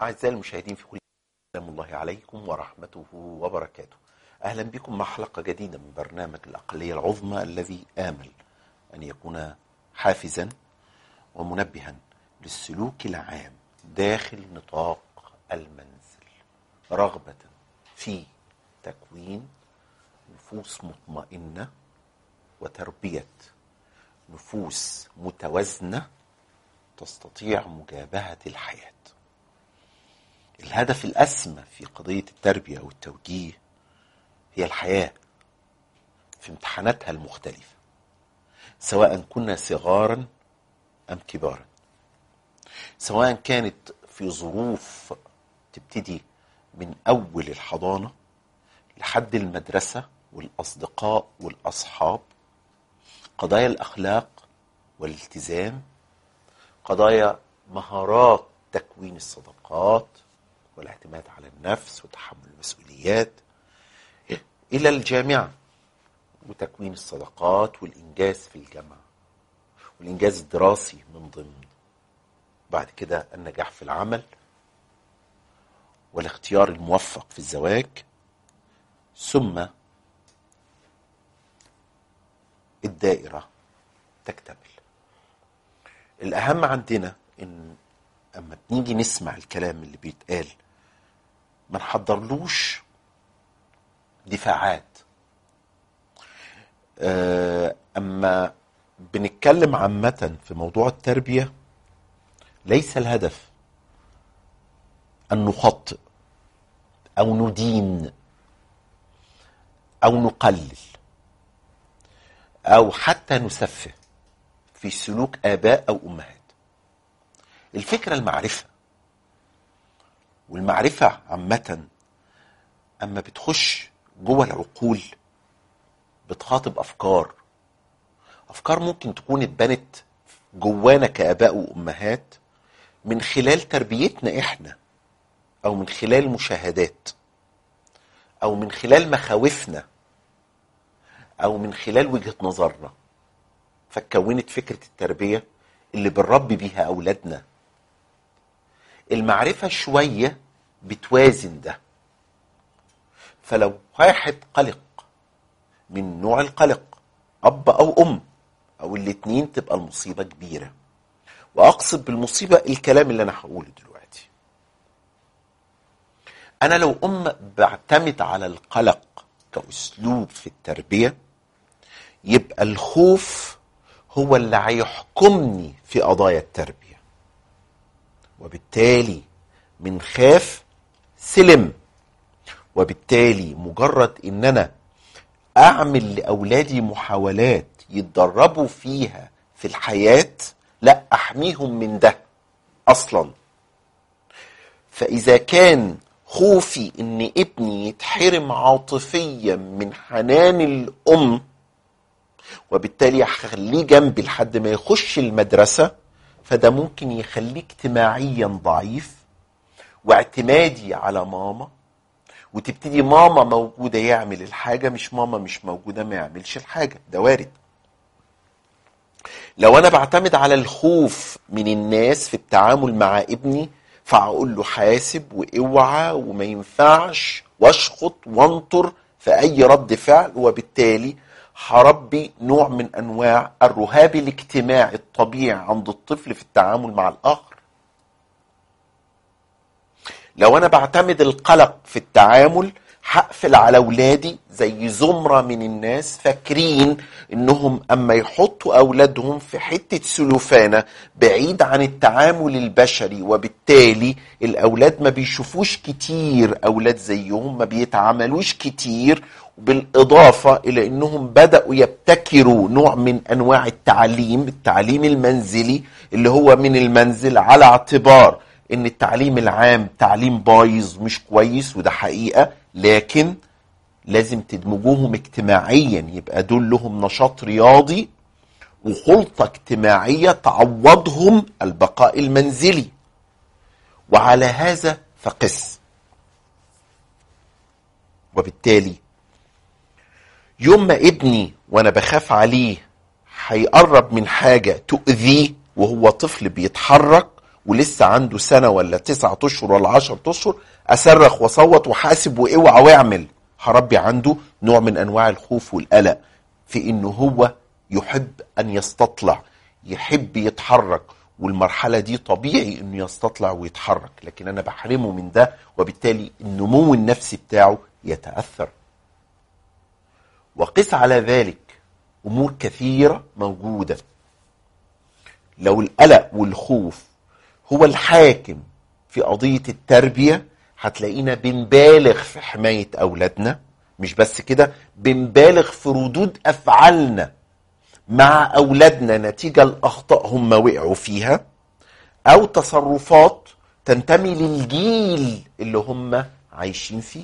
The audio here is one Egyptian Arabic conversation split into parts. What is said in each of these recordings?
أعزائي المشاهدين في كل سلام الله عليكم ورحمته وبركاته أهلا بكم مع حلقة جديدة من برنامج الأقلية العظمى الذي آمل أن يكون حافزا ومنبها للسلوك العام داخل نطاق المنزل رغبة في تكوين نفوس مطمئنة وتربية نفوس متوازنة تستطيع مجابهة الحياة الهدف الأسمى في قضية التربية والتوجيه هي الحياة في امتحاناتها المختلفة سواء كنا صغارا أم كبارا سواء كانت في ظروف تبتدي من أول الحضانة لحد المدرسة والأصدقاء والأصحاب قضايا الأخلاق والالتزام قضايا مهارات تكوين الصداقات والاعتماد على النفس وتحمل المسؤوليات الى الجامعه وتكوين الصداقات والانجاز في الجامعه والانجاز الدراسي من ضمن بعد كده النجاح في العمل والاختيار الموفق في الزواج ثم الدائره تكتمل الاهم عندنا ان اما بنيجي نسمع الكلام اللي بيتقال ما نحضرلوش دفاعات آه، اما بنتكلم عامة في موضوع التربية ليس الهدف ان نخطئ او ندين او نقلل او حتى نسفه في سلوك اباء او امهات الفكرة المعرفة والمعرفة عامة أما بتخش جوه العقول بتخاطب أفكار أفكار ممكن تكون اتبنت جوانا كآباء وأمهات من خلال تربيتنا إحنا أو من خلال مشاهدات أو من خلال مخاوفنا أو من خلال وجهة نظرنا فكونت فكرة التربية اللي بنربي بيها أولادنا المعرفة شوية بتوازن ده فلو واحد قلق من نوع القلق أب أو أم أو الاتنين تبقى المصيبة كبيرة وأقصد بالمصيبة الكلام اللي أنا هقوله دلوقتي أنا لو أم بعتمد على القلق كأسلوب في التربية يبقى الخوف هو اللي هيحكمني في قضايا التربيه وبالتالي من خاف سلم وبالتالي مجرد ان انا اعمل لاولادي محاولات يتدربوا فيها في الحياه لا احميهم من ده اصلا فاذا كان خوفي ان ابني يتحرم عاطفيا من حنان الام وبالتالي هخليه جنبي لحد ما يخش المدرسه فده ممكن يخليه اجتماعيا ضعيف واعتمادي على ماما وتبتدي ماما موجودة يعمل الحاجة مش ماما مش موجودة ما يعملش الحاجة ده وارد لو أنا بعتمد على الخوف من الناس في التعامل مع ابني فأقول له حاسب واوعى وما ينفعش واشخط وانطر في أي رد فعل وبالتالي هربي نوع من انواع الرهاب الاجتماعي الطبيعي عند الطفل في التعامل مع الاخر لو انا بعتمد القلق في التعامل هقفل على اولادي زي زمرة من الناس فاكرين انهم اما يحطوا اولادهم في حتة سلوفانة بعيد عن التعامل البشري وبالتالي الاولاد ما بيشوفوش كتير اولاد زيهم ما بيتعاملوش كتير بالاضافة الى انهم بدأوا يبتكروا نوع من انواع التعليم التعليم المنزلي اللي هو من المنزل على اعتبار ان التعليم العام تعليم بايظ مش كويس وده حقيقة لكن لازم تدمجوهم اجتماعيا يبقى دول لهم نشاط رياضي وخلطة اجتماعية تعوضهم البقاء المنزلي وعلى هذا فقس وبالتالي يوم ما ابني وانا بخاف عليه هيقرب من حاجة تؤذيه وهو طفل بيتحرك ولسه عنده سنة ولا تسعة أشهر ولا عشر أشهر أصرخ وأصوت وحاسب وأوعى واعمل هربي عنده نوع من أنواع الخوف والقلق في إنه هو يحب أن يستطلع يحب يتحرك والمرحلة دي طبيعي إنه يستطلع ويتحرك لكن أنا بحرمه من ده وبالتالي النمو النفسي بتاعه يتأثر وقس على ذلك امور كثيره موجوده لو القلق والخوف هو الحاكم في قضيه التربيه هتلاقينا بنبالغ في حمايه اولادنا مش بس كده بنبالغ في ردود افعالنا مع اولادنا نتيجه لاخطاء هم وقعوا فيها او تصرفات تنتمي للجيل اللي هم عايشين فيه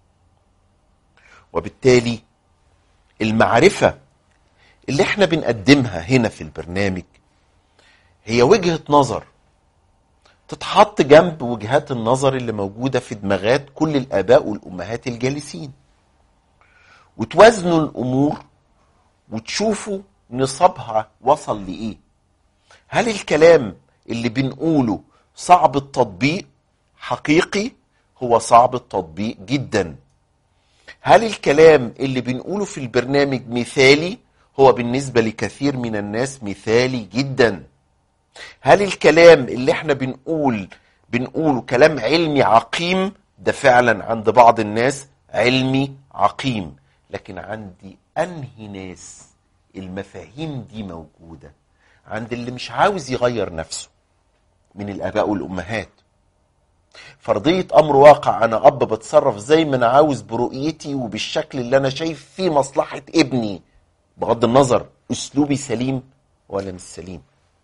وبالتالي المعرفه اللي احنا بنقدمها هنا في البرنامج هي وجهة نظر تتحط جنب وجهات النظر اللي موجودة في دماغات كل الآباء والأمهات الجالسين وتوازنوا الأمور وتشوفوا نصابها وصل لإيه هل الكلام اللي بنقوله صعب التطبيق حقيقي هو صعب التطبيق جدا هل الكلام اللي بنقوله في البرنامج مثالي هو بالنسبة لكثير من الناس مثالي جدا هل الكلام اللي احنا بنقول بنقوله كلام علمي عقيم ده فعلا عند بعض الناس علمي عقيم لكن عندي انهي ناس المفاهيم دي موجودة عند اللي مش عاوز يغير نفسه من الاباء والامهات فرضية امر واقع انا اب بتصرف زي ما انا عاوز برؤيتي وبالشكل اللي انا شايف فيه مصلحة ابني بغض النظر اسلوبي سليم ولا مش سليم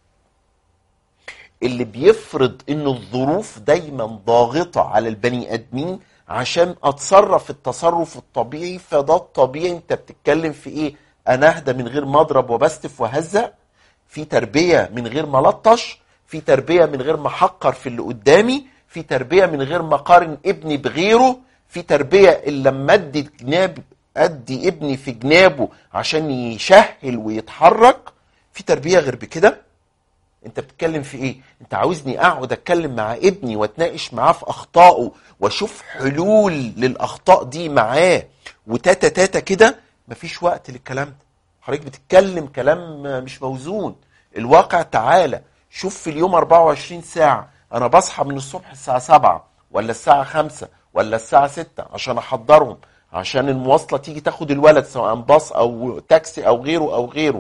اللي بيفرض ان الظروف دايما ضاغطة على البني ادمين عشان اتصرف التصرف الطبيعي فده الطبيعي انت بتتكلم في ايه انا اهدى من غير ما اضرب وبستف وهزق في تربية من غير ما لطش في تربية من غير ما احقر في اللي قدامي في تربية من غير ما اقارن ابني بغيره في تربية اللي لما ادي جناب ادي ابني في جنابه عشان يشهل ويتحرك في تربيه غير بكده انت بتتكلم في ايه انت عاوزني اقعد اتكلم مع ابني واتناقش معاه في اخطائه واشوف حلول للاخطاء دي معاه وتاتا تاتا كده مفيش وقت للكلام ده حضرتك بتتكلم كلام مش موزون الواقع تعالى شوف في اليوم 24 ساعة أنا بصحى من الصبح الساعة 7 ولا الساعة 5 ولا الساعة 6 عشان أحضرهم عشان المواصلة تيجي تاخد الولد سواء باص أو تاكسي أو غيره أو غيره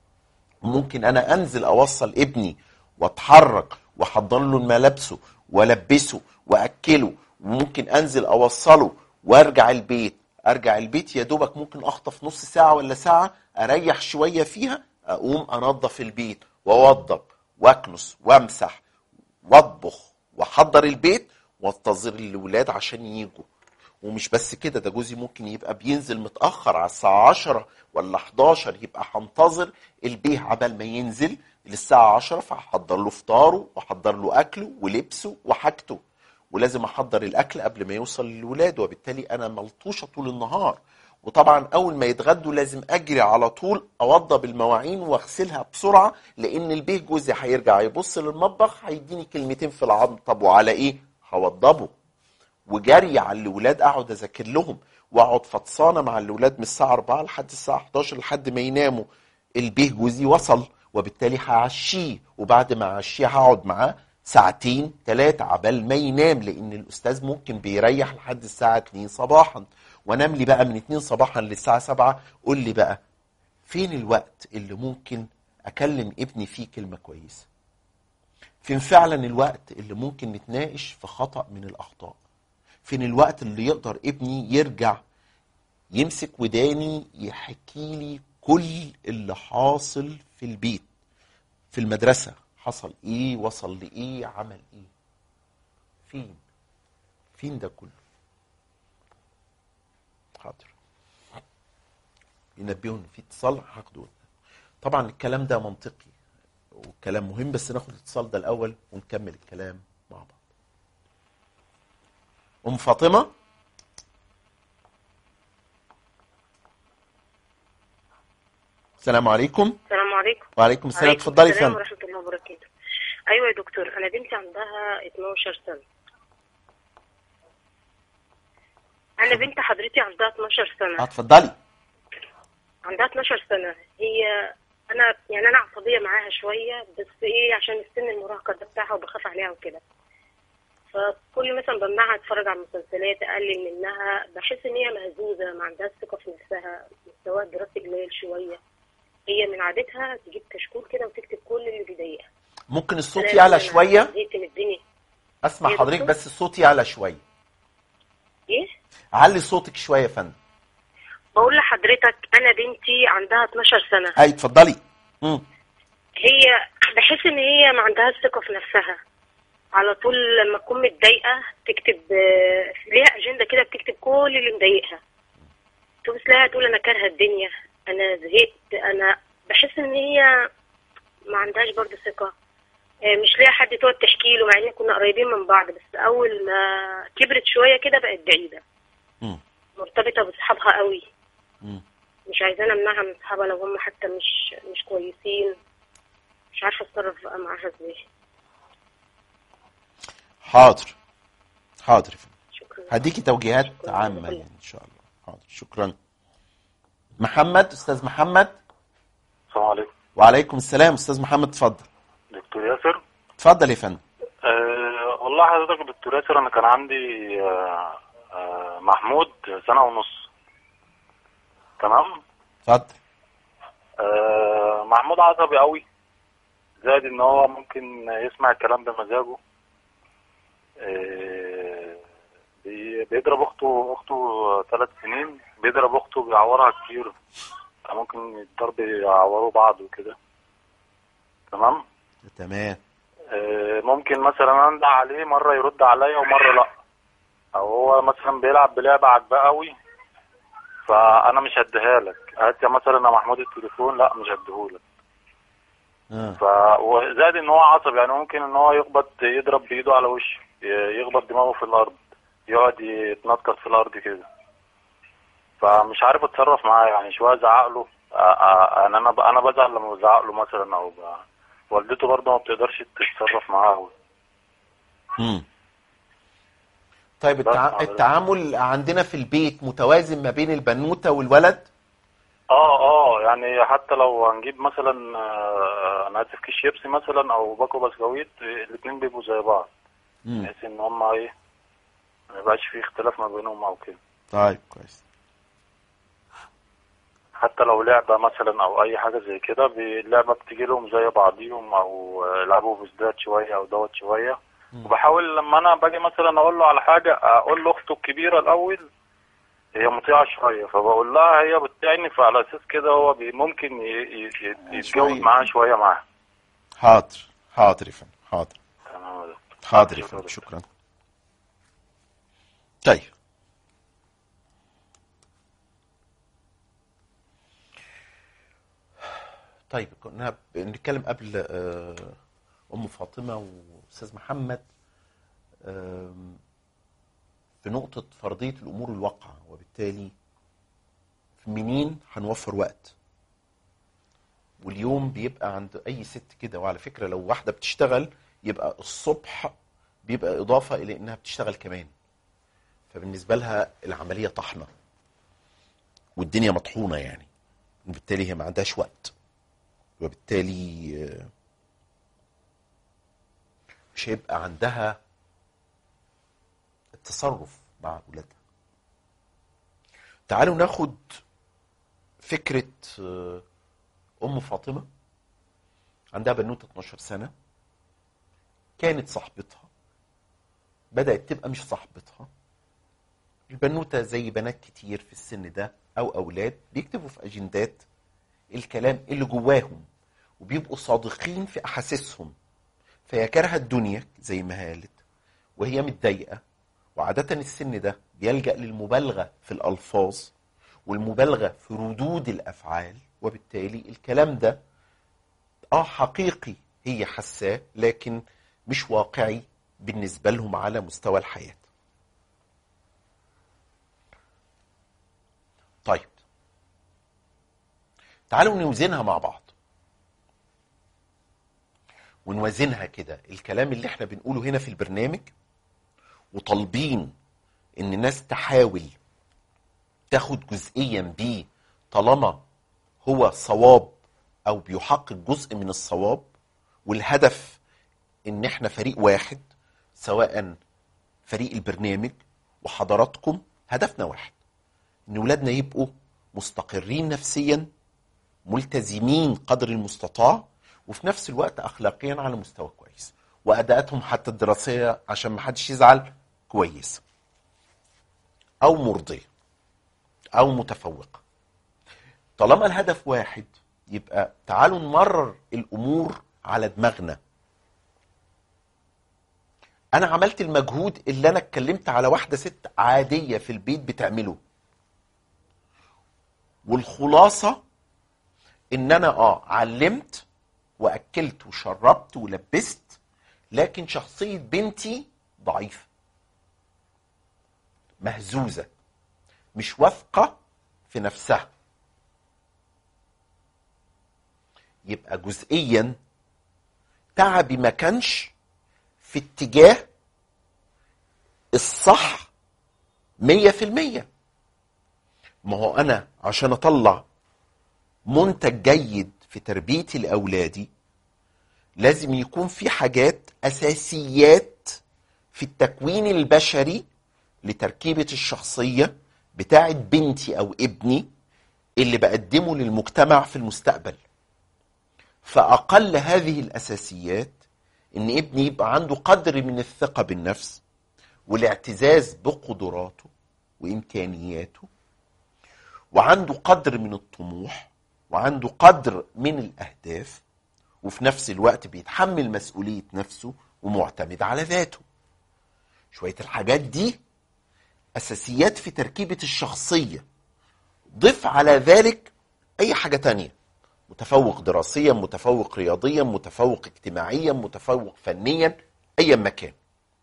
ممكن أنا أنزل أوصل ابني وأتحرك وأحضر له ملابسه وألبسه وأكله وممكن أنزل أوصله وأرجع البيت أرجع البيت يا دوبك ممكن أخطف نص ساعة ولا ساعة أريح شوية فيها أقوم أنظف البيت وأوضب وأكنس وأمسح وأطبخ وأحضر البيت وانتظر الولاد عشان يجوا ومش بس كده ده جوزي ممكن يبقى بينزل متأخر على الساعة 10 ولا 11 يبقى هنتظر البيه عبال ما ينزل للساعة 10 فهحضر له فطاره واحضر له أكله ولبسه وحاجته ولازم أحضر الأكل قبل ما يوصل للولاد وبالتالي أنا ملطوشة طول النهار وطبعا أول ما يتغدوا لازم أجري على طول أوضب المواعين وأغسلها بسرعة لأن البيه جوزي هيرجع يبص للمطبخ هيديني كلمتين في العظم طب وعلى إيه؟ هوضبه وجري على الاولاد اقعد اذاكر لهم واقعد فطسانه مع الاولاد من الساعه 4 لحد الساعه 11 لحد ما يناموا البيه جوزي وصل وبالتالي هعشيه وبعد ما اعشيه هقعد معاه ساعتين ثلاثة عبال ما ينام لأن الأستاذ ممكن بيريح لحد الساعة 2 صباحا وانام لي بقى من 2 صباحا للساعة 7 قول لي بقى فين الوقت اللي ممكن أكلم ابني فيه كلمة كويسة فين فعلا الوقت اللي ممكن نتناقش في خطأ من الأخطاء فين الوقت اللي يقدر ابني يرجع يمسك وداني يحكي لي كل اللي حاصل في البيت في المدرسة حصل ايه وصل لايه عمل ايه فين فين ده كله حاضر ينبهون في اتصال هاخده طبعا الكلام ده منطقي وكلام مهم بس ناخد الاتصال ده الاول ونكمل الكلام مع بعض ام فاطمه السلام عليكم السلام عليكم وعليكم السلام عليكم اتفضلي يا السلام فندم ورحمة الله وبركاته ايوه يا دكتور انا بنتي عندها 12 سنه انا بنت حضرتي عندها 12 اه سنه اتفضلي عندها 12 سنه هي انا يعني انا عصبيه معاها شويه بس ايه عشان السن المراهقه ده بتاعها وبخاف عليها وكده فكل مثلا بمنعها اتفرج على مسلسلات اقلل منها بحس ان هي مهزوزه ما عندهاش ثقه في نفسها مستواها الدراسي قليل شويه هي من عادتها تجيب كشكول كده وتكتب كل اللي بيضايقها ممكن الصوت أنا يعلى لما شويه زهقت من الدنيا اسمع يا حضرتك دكتور؟ بس الصوت يعلى شويه ايه علي صوتك شويه يا فندم بقول لحضرتك انا بنتي عندها 12 سنه اي اتفضلي امم هي بحس ان هي ما عندهاش ثقه في نفسها على طول لما تكون متضايقه تكتب آه، ليها اجنده كده بتكتب كل اللي مضايقها تبص لها تقول انا كارهه الدنيا انا زهقت انا بحس ان هي ما عندهاش برضه ثقه آه، مش لاقي حد تقعد تحكي له مع ان كنا قريبين من بعض بس اول ما كبرت شويه كده بقت بعيده امم مرتبطه باصحابها قوي امم مش عايزانا امنعها من اصحابها لو هم حتى مش مش كويسين مش عارفه اتصرف بقى معاها ازاي حاضر حاضر يا فندم شكرا هديكي توجيهات شكراً. عامة يعني إن شاء الله حاضر شكرا محمد أستاذ محمد السلام عليكم وعليكم السلام أستاذ محمد اتفضل دكتور ياسر اتفضل يا فندم أه والله حضرتك يا دكتور ياسر انا كان عندي أه أه محمود سنة ونص تمام اتفضل أه محمود عصبي قوي زائد ان هو ممكن يسمع الكلام بمزاجه أه بي- بيضرب اخته اخته ثلاث سنين بيضرب اخته بيعورها كتير ممكن الضرب يعوروا بعض وكده تمام تمام آه، ممكن مثلا انده عليه مره يرد عليا ومره لا او هو مثلا بيلعب بلعبه عجباه قوي فانا مش هديها لك هات يا مثلا يا محمود التليفون لا مش هديهولك آه. ف وزائد ان هو عصبي يعني ممكن ان هو يخبط يضرب بايده على وشه ي- يخبط دماغه في الارض يقعد يتنطط في الارض كده فمش عارف اتصرف معاه يعني شويه ازعق له آه، آه، يعني انا ب- انا بزعل لما بزعق له مثلا او ب... والدته برضه ما بتقدرش تتصرف معاه أوي. مم. طيب بس التع... حضرتك. التعامل عندنا في البيت متوازن ما بين البنوتة والولد اه اه يعني حتى لو هنجيب مثلا آه، انا اسف كيس شيبسي مثلا او باكو بسكويت الاثنين بيبقوا زي بعض مم. بحيث ان هم ايه ما يبقاش في اختلاف ما بينهم او كده طيب كويس حتى لو لعبة مثلا او اي حاجة زي كده بي- اللعبة بتيجي لهم زي بعضيهم او آه، يلعبوا بزداد شوية او دوت شوية وبحاول لما انا باجي مثلا اقول له على حاجة اقول له اخته الكبيرة الاول هي مطيعة شوية فبقول لها هي بتطيعني فعلى اساس كده هو بي ممكن ي- ي- ي- يتجاوب شوية. معاها شوية معاها حاضر حاضر يا فندم حاضر تمام يا دكتور. حاضر يا شكراً. فندم شكرا طيب طيب كنا بنتكلم قبل آه، ام فاطمه واستاذ محمد آم، في نقطه فرضيه الامور الواقعه وبالتالي منين هنوفر وقت واليوم بيبقى عند اي ست كده وعلى فكره لو واحده بتشتغل يبقى الصبح بيبقى اضافه الى انها بتشتغل كمان فبالنسبه لها العمليه طحنه والدنيا مطحونه يعني وبالتالي هي ما عندهاش وقت وبالتالي آه، مش هيبقى عندها التصرف مع اولادها تعالوا ناخد فكره آه، ام فاطمه عندها بنوته 12 سنه كانت صاحبتها بدات تبقى مش صاحبتها البنوته زي بنات كتير في السن ده او اولاد بيكتبوا في اجندات الكلام اللي جواهم وبيبقوا صادقين في احاسيسهم فهي كارهه الدنيا زي ما قالت وهي متضايقه وعاده السن ده بيلجا للمبالغه في الالفاظ والمبالغه في ردود الافعال وبالتالي الكلام ده اه حقيقي هي حساه لكن مش واقعي بالنسبه لهم على مستوى الحياه طيب تعالوا نوزنها مع بعض ونوازنها كده الكلام اللي احنا بنقوله هنا في البرنامج وطالبين ان الناس تحاول تاخد جزئيا بيه طالما هو صواب او بيحقق جزء من الصواب والهدف ان احنا فريق واحد سواء فريق البرنامج وحضراتكم هدفنا واحد ان ولادنا يبقوا مستقرين نفسيا ملتزمين قدر المستطاع وفي نفس الوقت اخلاقيا على مستوى كويس واداءاتهم حتى الدراسيه عشان ما حدش يزعل كويسه او مرضيه او متفوقه طالما الهدف واحد يبقى تعالوا نمرر الامور على دماغنا انا عملت المجهود اللي انا اتكلمت على واحده ست عاديه في البيت بتعمله والخلاصه ان انا اه علمت واكلت وشربت ولبست لكن شخصيه بنتي ضعيفه مهزوزه مش واثقه في نفسها يبقى جزئيا تعبي ما كانش في اتجاه الصح مية في المية ما هو أنا عشان أطلع منتج جيد في تربيتي لأولادي لازم يكون في حاجات أساسيات في التكوين البشري لتركيبة الشخصية بتاعت بنتي أو ابني اللي بقدمه للمجتمع في المستقبل فأقل هذه الأساسيات إن ابني يبقى عنده قدر من الثقة بالنفس والاعتزاز بقدراته وإمكانياته وعنده قدر من الطموح وعنده قدر من الأهداف وفي نفس الوقت بيتحمل مسؤولية نفسه ومعتمد على ذاته شوية الحاجات دي أساسيات في تركيبة الشخصية ضف على ذلك أي حاجة تانية متفوق دراسيا متفوق رياضيا متفوق اجتماعيا متفوق فنيا ايا ما كان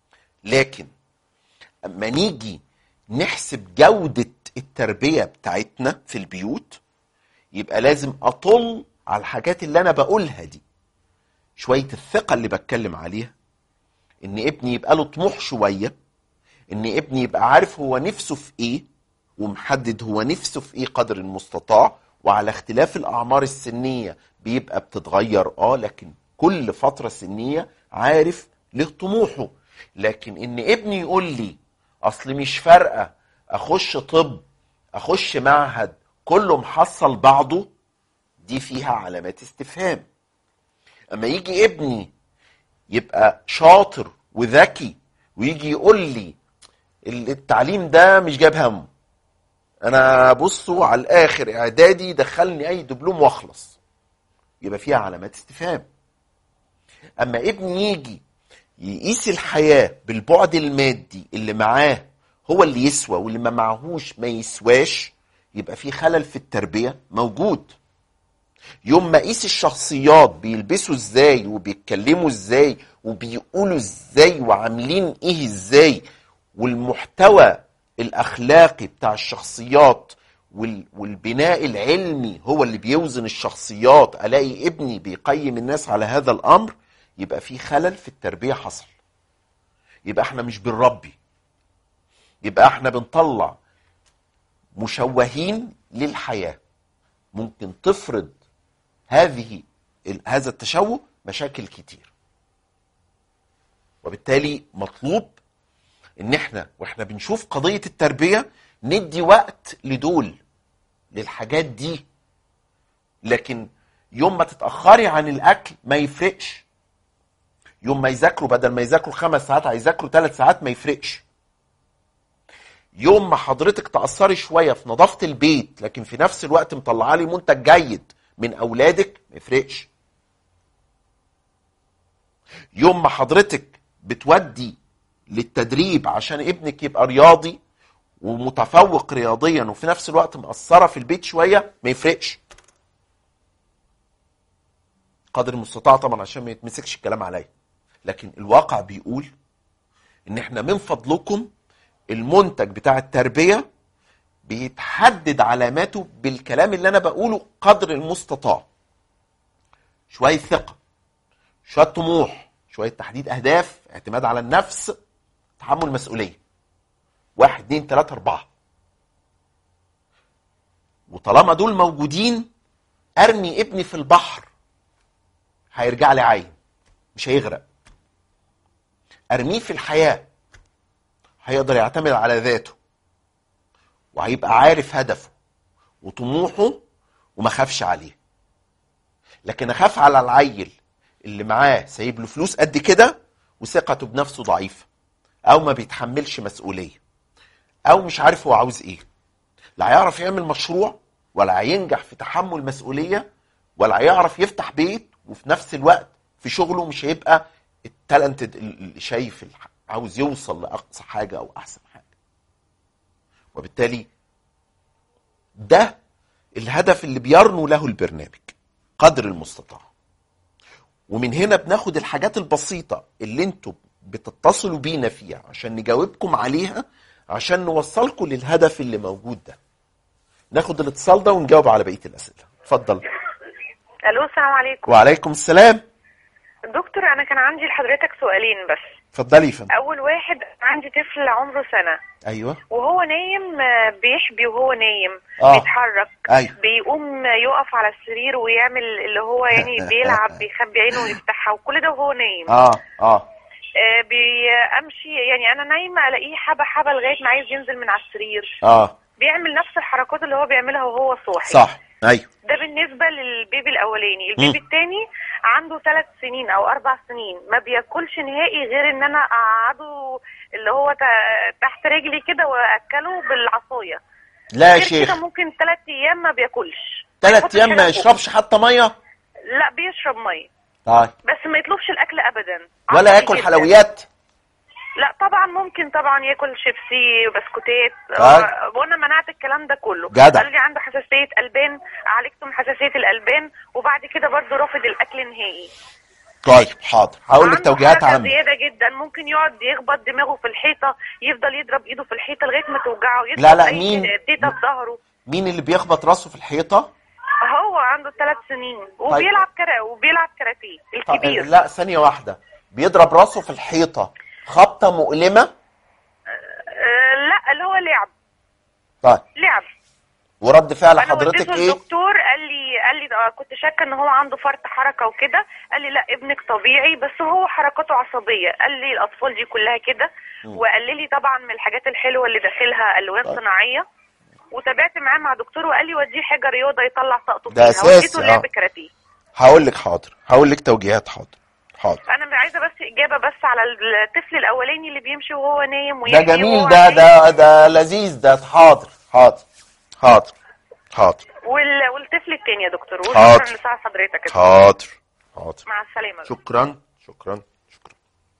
لكن اما نيجي نحسب جودة التربية بتاعتنا في البيوت يبقى لازم اطل على الحاجات اللي انا بقولها دي شوية الثقة اللي بتكلم عليها ان ابني يبقى له طموح شوية ان ابني يبقى عارف هو نفسه في ايه ومحدد هو نفسه في ايه قدر المستطاع وعلى اختلاف الاعمار السنيه بيبقى بتتغير اه لكن كل فتره سنيه عارف له طموحه لكن ان ابني يقول لي اصل مش فارقه اخش طب اخش معهد كله محصل بعضه دي فيها علامات استفهام اما يجي ابني يبقى شاطر وذكي ويجي يقول لي التعليم ده مش جايب همه انا بصوا على الاخر اعدادي دخلني اي دبلوم واخلص يبقى فيها علامات استفهام اما ابني يجي يقيس الحياه بالبعد المادي اللي معاه هو اللي يسوى واللي ما معهوش ما يسواش يبقى في خلل في التربيه موجود يوم ما قيس الشخصيات بيلبسوا ازاي وبيتكلموا ازاي وبيقولوا ازاي وعاملين ايه ازاي والمحتوى الاخلاقي بتاع الشخصيات وال- والبناء العلمي هو اللي بيوزن الشخصيات الاقي ابني بيقيم الناس على هذا الامر يبقى في خلل في التربيه حصل يبقى احنا مش بنربي يبقى احنا بنطلع مشوهين للحياه ممكن تفرض هذه ال- هذا التشوه مشاكل كتير وبالتالي مطلوب ان احنا واحنا بنشوف قضيه التربيه ندي وقت لدول للحاجات دي لكن يوم ما تتاخري عن الاكل ما يفرقش يوم ما يذاكروا بدل ما يذاكروا خمس ساعات هيذاكروا ثلاث ساعات ما يفرقش يوم ما حضرتك تأثري شوية في نظافة البيت لكن في نفس الوقت مطلعة لي منتج جيد من أولادك ما يفرقش يوم ما حضرتك بتودي للتدريب عشان ابنك يبقى رياضي ومتفوق رياضيا وفي نفس الوقت مقصرة في البيت شوية ما يفرقش قدر المستطاع طبعا عشان ما يتمسكش الكلام عليا لكن الواقع بيقول ان احنا من فضلكم المنتج بتاع التربية بيتحدد علاماته بالكلام اللي انا بقوله قدر المستطاع شوية ثقة شويه طموح شويه تحديد اهداف اعتماد على النفس تحمل مسؤوليه واحد اتنين تلاته اربعه وطالما دول موجودين ارمي ابني في البحر هيرجع لي عايم مش هيغرق ارميه في الحياه هيقدر يعتمد على ذاته وهيبقى عارف هدفه وطموحه وما خافش عليه لكن اخاف على العيل اللي معاه سايب له فلوس قد كده وثقته بنفسه ضعيفه او ما بيتحملش مسؤوليه او مش عارف هو عاوز ايه لا هيعرف يعمل مشروع ولا هينجح في تحمل مسؤوليه ولا هيعرف يفتح بيت وفي نفس الوقت في شغله مش هيبقى التالنتد اللي شايف الح- عاوز يوصل لاقصى حاجه او احسن حاجه وبالتالي ده الهدف اللي بيرنو له البرنامج قدر المستطاع ومن هنا بناخد الحاجات البسيطة اللي انتوا بتتصلوا بينا فيها عشان نجاوبكم عليها عشان نوصلكم للهدف اللي موجود ده ناخد الاتصال ده ونجاوب على بقية الأسئلة اتفضل الو السلام عليكم وعليكم السلام دكتور انا كان عندي لحضرتك سؤالين بس اتفضلي يا فندم اول واحد عندي طفل عمره سنه ايوه وهو نايم آه، بيحبي وهو نايم آه. بيتحرك أيوة. بيقوم يقف على السرير ويعمل اللي هو يعني بيلعب بيخبي عينه ويفتحها وكل ده وهو نايم اه اه آه، بيمشي يعني انا نايمه الاقيه حبه حبه لغايه ما عايز ينزل من على السرير اه بيعمل نفس الحركات اللي هو بيعملها وهو صاحي صح ايوه ده بالنسبة للبيبي الأولاني البيبي التاني عنده ثلاث سنين أو أربع سنين ما بياكلش نهائي غير إن أنا أقعده اللي هو تا- تحت رجلي كده وأكله بالعصاية لا يا غير كده شيخ ممكن ثلاث أيام ما بياكلش ثلاث يحطش ايام ما حاجة فوق. يشربش حتى ميه لا بيشرب مية طيب بس ما يطلبش الأكل أبدا ولا عصبي ياكل جداً. حلويات لا طبعا ممكن طبعا ياكل شيبسي وبسكوتات طيب. و- وانا منعت الكلام ده كله جدع. قال لي عنده حساسيه البان عالجته من حساسيه الالبان وبعد كده برضه رافض الاكل نهائي طيب حاضر هقول لك عنده توجيهات حركة عامه زياده جدا ممكن يقعد يخبط دماغه في الحيطه يفضل يضرب ايده في الحيطه لغايه ما توجعه يضرب لا، لا، أي مين؟ تيتا في ظهره مين اللي بيخبط راسه في الحيطه هو عنده ثلاث سنين وبيلعب كرا وبيلعب كاراتيه طيب، الكبير لا ثانية واحدة بيضرب راسه في الحيطة خبطة مؤلمة آه لا اللي هو لعب طيب لعب ورد فعل انا حضرتك وديته ايه؟ الدكتور قال لي قال لي آه، كنت شاكه ان هو عنده فرط حركه وكده قال لي لا ابنك طبيعي بس هو حركاته عصبيه قال لي الاطفال دي كلها كده وقال لي طبعا من الحاجات الحلوه اللي داخلها الوان طيب. صناعيه وتابعت معاه مع دكتور وقال لي وديه حاجه رياضه يطلع طاقته ده فيها أساسي، وديته لعب آه. كاراتيه هقول لك حاضر هقول لك توجيهات حاضر حاضر انا عايزه بس اجابه بس على الطفل الاولاني اللي بيمشي وهو نايم ده ويحكي جميل وهو ده عايز- ده ده لذيذ ده حاضر حاضر حاضر حاضر وال... والطفل التاني يا دكتور حاضر. وشكرا لساعة حضرتك حاضر حاضر مع السلامه شكرا شكرا شكرا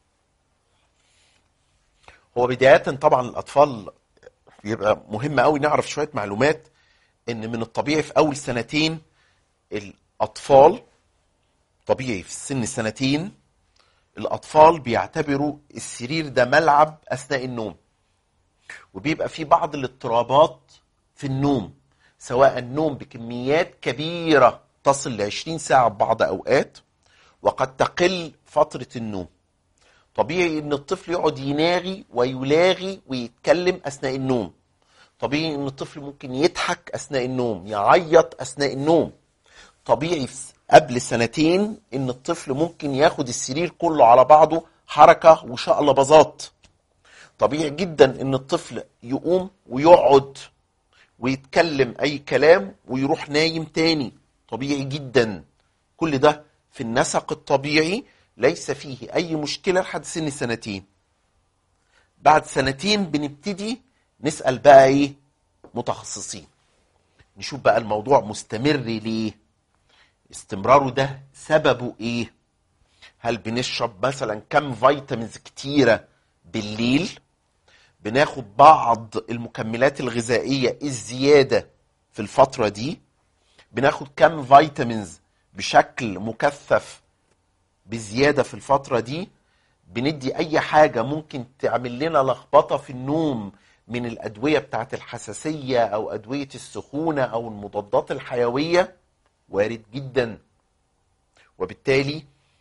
هو بداية طبعا الأطفال بيبقى مهم قوي نعرف شوية معلومات إن من الطبيعي في أول سنتين الأطفال طبيعي في سن سنتين الأطفال بيعتبروا السرير ده ملعب أثناء النوم وبيبقى في بعض الاضطرابات في النوم سواء النوم بكميات كبيرة تصل ل 20 ساعة ببعض أوقات وقد تقل فترة النوم طبيعي ان الطفل يقعد يناغي ويلاغي ويتكلم اثناء النوم طبيعي ان الطفل ممكن يضحك اثناء النوم يعيط اثناء النوم طبيعي في قبل سنتين ان الطفل ممكن ياخد السرير كله على بعضه حركة وشقلباظات طبيعي جدا ان الطفل يقوم ويقعد ويتكلم اي كلام ويروح نايم تاني طبيعي جدا كل ده في النسق الطبيعي ليس فيه اي مشكله لحد سن سنتين بعد سنتين بنبتدي نسال بقى ايه متخصصين نشوف بقى الموضوع مستمر ليه استمراره ده سببه ايه هل بنشرب مثلا كم فيتامينز كتيره بالليل بناخد بعض المكملات الغذائيه الزياده في الفتره دي بناخد كم فيتامينز بشكل مكثف بزيادة في الفترة دي بندي أي حاجة ممكن تعمل لنا لخبطة في النوم من الأدوية بتاعت الحساسية أو أدوية السخونة أو المضادات الحيوية وارد جدا وبالتالي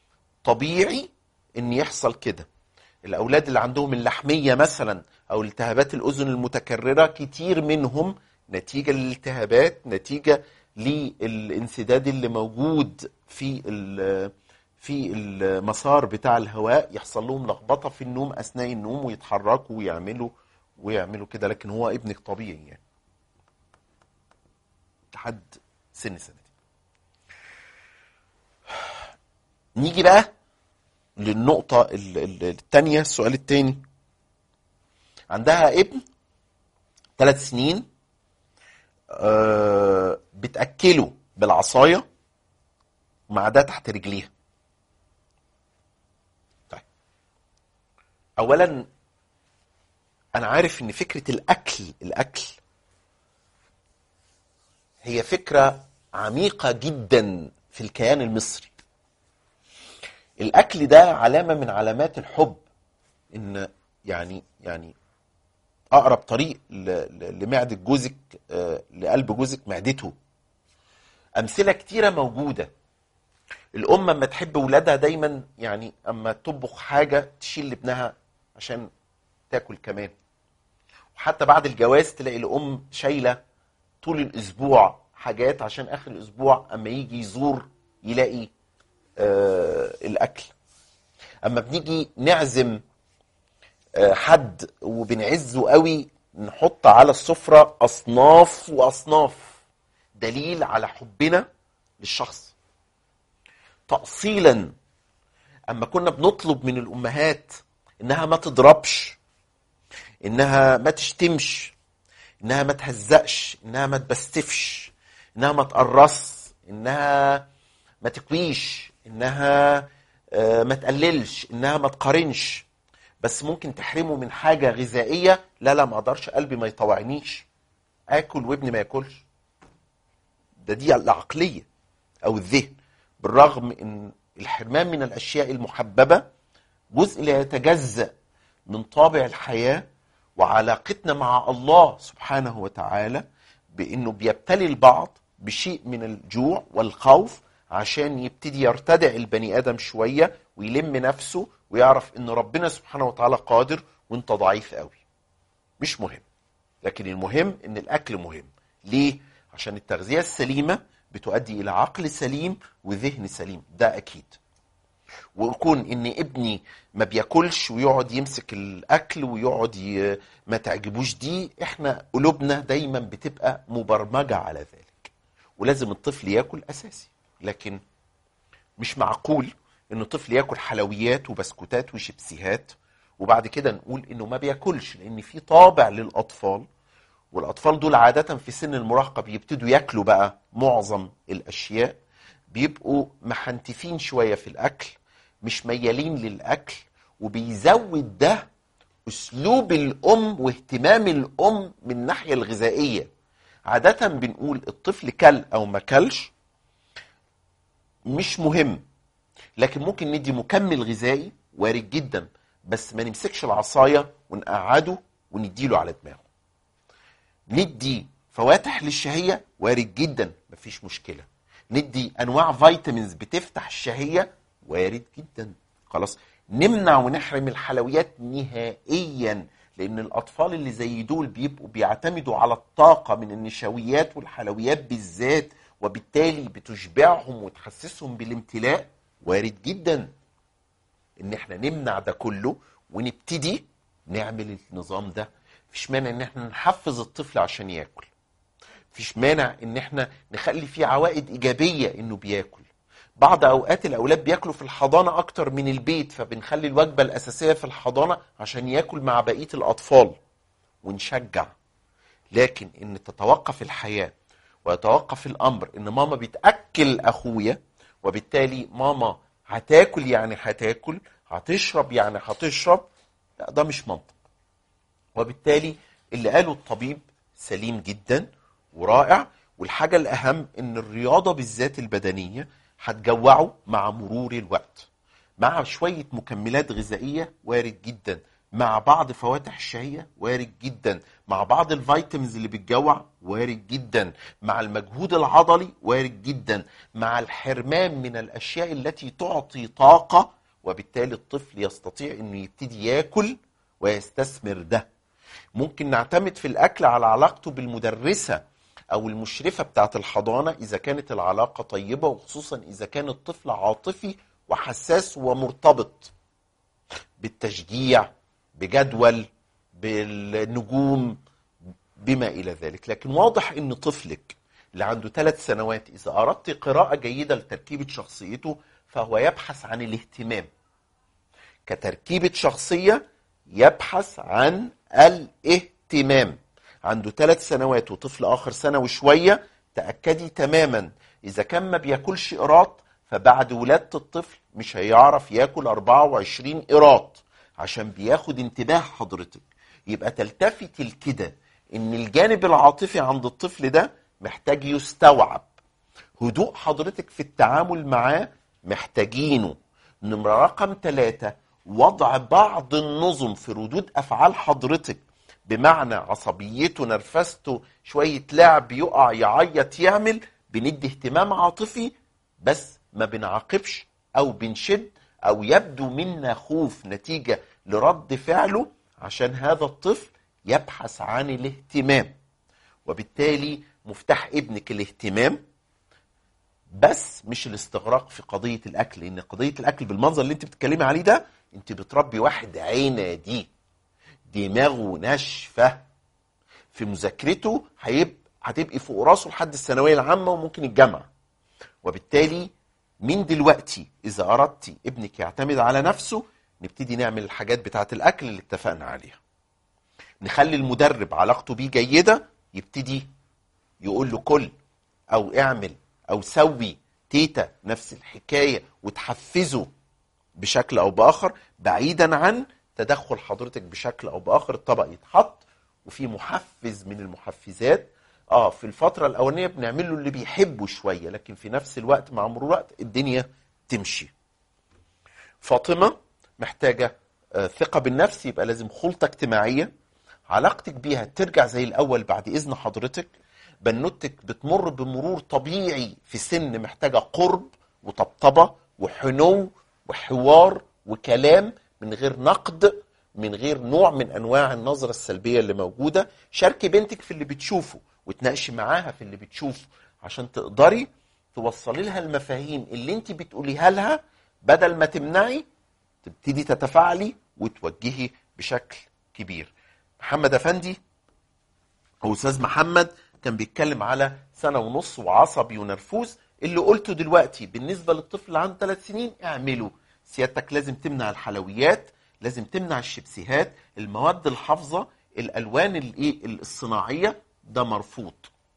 طبيعي ان يحصل كده الاولاد اللي عندهم اللحميه مثلا او التهابات الاذن المتكرره كتير منهم نتيجه للالتهابات نتيجه للانسداد اللي موجود في ال- في المسار بتاع الهواء يحصل لهم لخبطه في النوم اثناء النوم ويتحركوا ويعملوا ويعملوا كده لكن هو ابنك طبيعي يعني لحد سن سنتين نيجي بقى للنقطة ال- ال- التانية السؤال التاني عندها ابن ثلاث سنين آه، بتأكله بالعصاية مع ده تحت رجليها طيب أولا أنا عارف إن فكرة الأكل الأكل هي فكرة عميقة جدا في الكيان المصري الاكل ده علامه من علامات الحب ان يعني يعني اقرب طريق ل- ل- لمعده جوزك آه، لقلب جوزك معدته امثله كتيره موجوده الام اما تحب ولادها دايما يعني اما تطبخ حاجه تشيل لابنها عشان تاكل كمان وحتى بعد الجواز تلاقي الام شايله طول الاسبوع حاجات عشان اخر الاسبوع اما يجي يزور يلاقي آه الاكل اما بنيجي نعزم آه حد وبنعزه قوي نحط على السفره اصناف واصناف دليل على حبنا للشخص تأصيلا اما كنا بنطلب من الامهات انها ما تضربش انها ما تشتمش انها ما تهزقش انها ما تبستفش انها ما تقرص انها ما تكويش انها آه، ما تقللش انها ما تقارنش بس ممكن تحرمه من حاجه غذائيه لا لا ما اقدرش قلبي ما يطوعنيش اكل وابني ما ياكلش ده دي العقليه او الذهن بالرغم ان الحرمان من الاشياء المحببه جزء لا يتجزا من طابع الحياه وعلاقتنا مع الله سبحانه وتعالى بانه بيبتلي البعض بشيء من الجوع والخوف عشان يبتدي يرتدع البني ادم شويه ويلم نفسه ويعرف ان ربنا سبحانه وتعالى قادر وانت ضعيف قوي مش مهم لكن المهم ان الاكل مهم ليه عشان التغذيه السليمه بتؤدي الى عقل سليم وذهن سليم ده اكيد ويكون ان ابني ما بياكلش ويقعد يمسك الاكل ويقعد ي... ما تعجبوش دي احنا قلوبنا دايما بتبقى مبرمجه على ذلك ولازم الطفل ياكل اساسي لكن مش معقول ان الطفل ياكل حلويات وبسكوتات وشيبسيهات وبعد كده نقول انه ما بياكلش لان في طابع للاطفال والاطفال دول عاده في سن المراهقه بيبتدوا ياكلوا بقى معظم الاشياء بيبقوا محنتفين شويه في الاكل مش ميالين للاكل وبيزود ده اسلوب الام واهتمام الام من الناحيه الغذائيه عاده بنقول الطفل كل او ما كلش مش مهم لكن ممكن ندي مكمل غذائي وارد جدا بس ما نمسكش العصايه ونقعده ونديله على دماغه ندي فواتح للشهيه وارد جدا مفيش مشكله ندي انواع فيتامينز بتفتح الشهيه وارد جدا خلاص نمنع ونحرم الحلويات نهائيا لان الاطفال اللي زي دول بيبقوا بيعتمدوا على الطاقه من النشويات والحلويات بالذات وبالتالي بتشبعهم وتحسسهم بالامتلاء وارد جدا ان احنا نمنع ده كله ونبتدي نعمل النظام ده مفيش مانع ان احنا نحفز الطفل عشان ياكل مفيش مانع ان احنا نخلي فيه عوائد ايجابيه انه بياكل بعض اوقات الاولاد بياكلوا في الحضانه اكتر من البيت فبنخلي الوجبه الاساسيه في الحضانه عشان ياكل مع بقيه الاطفال ونشجع لكن ان تتوقف الحياه ويتوقف الامر ان ماما بتاكل اخويا وبالتالي ماما هتاكل يعني هتاكل هتشرب يعني هتشرب لا ده مش منطق وبالتالي اللي قاله الطبيب سليم جدا ورائع والحاجة الأهم إن الرياضة بالذات البدنية هتجوعه مع مرور الوقت مع شوية مكملات غذائية وارد جدا مع بعض فواتح الشهية وارد جدا مع بعض الفيتامينز اللي بتجوع وارد جدا مع المجهود العضلي وارد جدا مع الحرمان من الأشياء التي تعطي طاقة وبالتالي الطفل يستطيع انه يبتدي ياكل ويستثمر ده ممكن نعتمد في الاكل على علاقته بالمدرسه او المشرفه بتاعه الحضانه اذا كانت العلاقه طيبه وخصوصا اذا كان الطفل عاطفي وحساس ومرتبط بالتشجيع بجدول بالنجوم بما الى ذلك لكن واضح ان طفلك اللي عنده ثلاث سنوات اذا اردت قراءه جيده لتركيبه شخصيته فهو يبحث عن الاهتمام كتركيبه شخصيه يبحث عن الاهتمام عنده ثلاث سنوات وطفل اخر سنه وشويه تاكدي تماما اذا كان ما بياكلش قراط فبعد ولاده الطفل مش هيعرف ياكل 24 قراط عشان بياخد انتباه حضرتك يبقى تلتفت لكده ان الجانب العاطفي عند الطفل ده محتاج يستوعب هدوء حضرتك في التعامل معاه محتاجينه نمرة رقم ثلاثة وضع بعض النظم في ردود أفعال حضرتك بمعنى عصبيته نرفزته شوية لعب يقع يعيط يعمل بندي اهتمام عاطفي بس ما بنعاقبش أو بنشد أو يبدو منا خوف نتيجة لرد فعله عشان هذا الطفل يبحث عن الاهتمام وبالتالي مفتاح ابنك الاهتمام بس مش الاستغراق في قضية الأكل لأن قضية الأكل بالمنظر اللي أنت بتتكلمي عليه ده أنت بتربي واحد عنادي دماغه ناشفة في مذاكرته هيبقى هتبقي فوق راسه لحد الثانوية العامة وممكن الجامعة وبالتالي من دلوقتي إذا أردتي ابنك يعتمد على نفسه نبتدي نعمل الحاجات بتاعة الأكل اللي اتفقنا عليها نخلي المدرب علاقته بيه جيدة يبتدي يقول له كل أو اعمل او سوي تيتا نفس الحكايه وتحفزه بشكل او باخر بعيدا عن تدخل حضرتك بشكل او باخر الطبق يتحط وفي محفز من المحفزات اه في الفتره الاولانيه بنعمل له اللي بيحبه شويه لكن في نفس الوقت مع مرور الوقت الدنيا تمشي فاطمه محتاجه آه ثقه بالنفس يبقى لازم خلطه اجتماعيه علاقتك بيها ترجع زي الاول بعد اذن حضرتك بنوتك بتمر بمرور طبيعي في سن محتاجه قرب وطبطبه وحنو وحوار وكلام من غير نقد من غير نوع من انواع النظره السلبيه اللي موجوده شاركي بنتك في اللي بتشوفه وتناقشي معاها في اللي بتشوفه عشان تقدري توصلي لها المفاهيم اللي انت بتقوليها لها بدل ما تمنعي تبتدي تتفاعلي وتوجهي بشكل كبير محمد افندي او استاذ محمد كان بيتكلم على سنه ونص وعصبي ونرفوز اللي قلته دلوقتي بالنسبه للطفل اللي عنده ثلاث سنين اعمله سيادتك لازم تمنع الحلويات لازم تمنع الشيبسيهات المواد الحافظه الالوان الايه الصناعيه ده مرفوض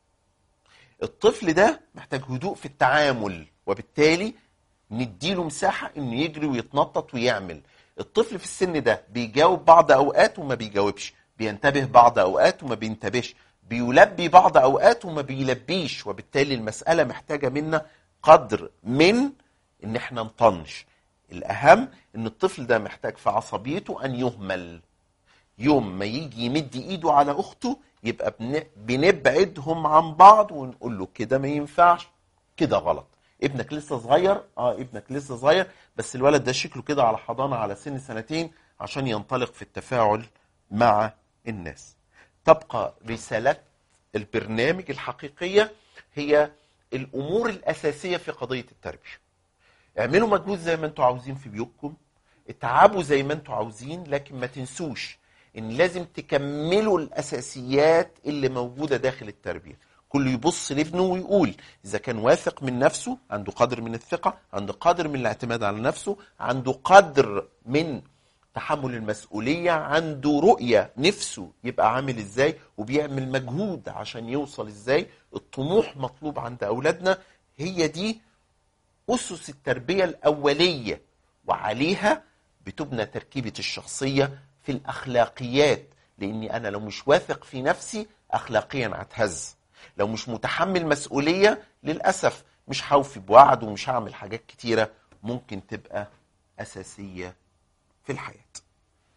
الطفل ده محتاج هدوء في التعامل وبالتالي نديله مساحه انه يجري ويتنطط ويعمل الطفل في السن ده بيجاوب بعض اوقات وما بيجاوبش بينتبه بعض اوقات وما بينتبهش بيلبي بعض اوقات وما بيلبيش وبالتالي المساله محتاجه منا قدر من ان احنا نطنش الاهم ان الطفل ده محتاج في عصبيته ان يهمل يوم ما يجي يمد ايده على اخته يبقى بنبعدهم عن بعض ونقول له كده ما ينفعش كده غلط ابنك لسه صغير اه ابنك لسه صغير بس الولد ده شكله كده على حضانه على سن سنتين عشان ينطلق في التفاعل مع الناس تبقى رسالة البرنامج الحقيقية هي الأمور الأساسية في قضية التربية اعملوا مجهود زي ما انتوا عاوزين في بيوتكم اتعبوا زي ما انتوا عاوزين لكن ما تنسوش ان لازم تكملوا الأساسيات اللي موجودة داخل التربية كل يبص لابنه ويقول إذا كان واثق من نفسه عنده قدر من الثقة عنده قدر من الاعتماد على نفسه عنده قدر من تحمل المسؤولية عنده رؤية نفسه يبقى عامل ازاي وبيعمل مجهود عشان يوصل ازاي الطموح مطلوب عند أولادنا هي دي أسس التربية الأولية وعليها بتبنى تركيبة الشخصية في الأخلاقيات لأني أنا لو مش واثق في نفسي أخلاقيا هتهز لو مش متحمل مسؤولية للأسف مش هوفي بوعد ومش هعمل حاجات كتيرة ممكن تبقى أساسية في الحياة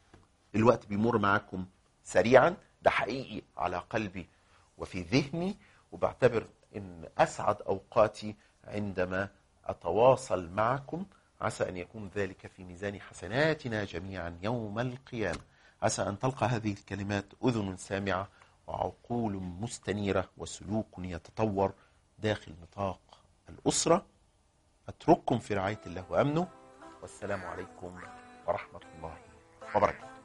الوقت بيمر معاكم سريعا ده حقيقي على قلبي وفي ذهني وبعتبر ان اسعد اوقاتي عندما اتواصل معكم عسى ان يكون ذلك في ميزان حسناتنا جميعا يوم القيامه عسى ان تلقى هذه الكلمات اذن سامعه وعقول مستنيره وسلوك يتطور داخل نطاق الاسره اترككم في رعايه الله وامنه والسلام عليكم ورحمه الله وبركاته